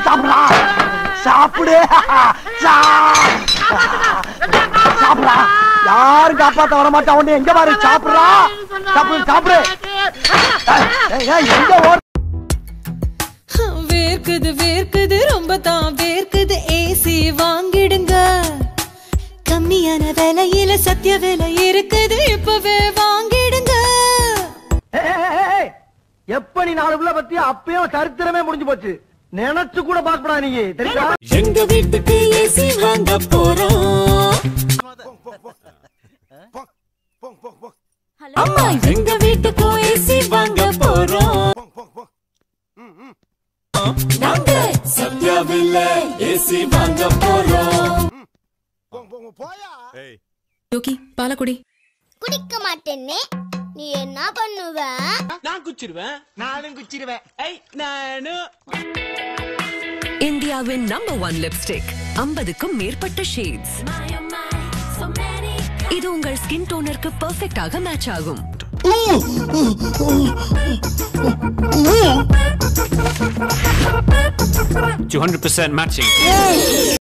சாப்பிடுறா சாப்பிடு சா- சாப்பிடுறா யாரும் காப்பாத்த வர மாட்டா உன்னை எங்க பாரு சாப்பிடுறா சாப்பிடு சாப்பிடு ஏய், ஏய், எங்க ஓடு வேர்க்குது வேர்க்குது ரொம்ப தான் வேர்க்குது ஏசி வாங்கிடுங்க கம்மியான விலையில சத்திய விலை இருக்குது இப்பவே வாங்கிடுங்க ஏய், ஏய், ஏய், ஏய். எப்ப நீ நாலு புள்ள பத்தி அப்பயும் சரித்திரமே முடிஞ்சு போச்சு நினைச்சு கூட பாக்கப்படா நீ தெரியுமா எங்க வீட்டுக்கு ஏசி வாங்க போறோம் அம்மா எங்க வீட்டுக்கு ஏசி வாங்க போறோம் நாங்க சத்யாவில ஏசி வாங்க போறோம் யோகி பாலக்குடி குடிக்க மாட்டேன்னு நீ என்ன பண்ணுவ இந்தியாவின் நம்பர் ஒன் லிப்ஸ்டிக் ஐம்பதுக்கும் மேற்பட்ட ஷேட்ஸ் இது உங்கள் ஸ்கின் டோனருக்கு பெர்ஃபெக்டாக மேட்ச் ஆகும் Two hundred percent matching.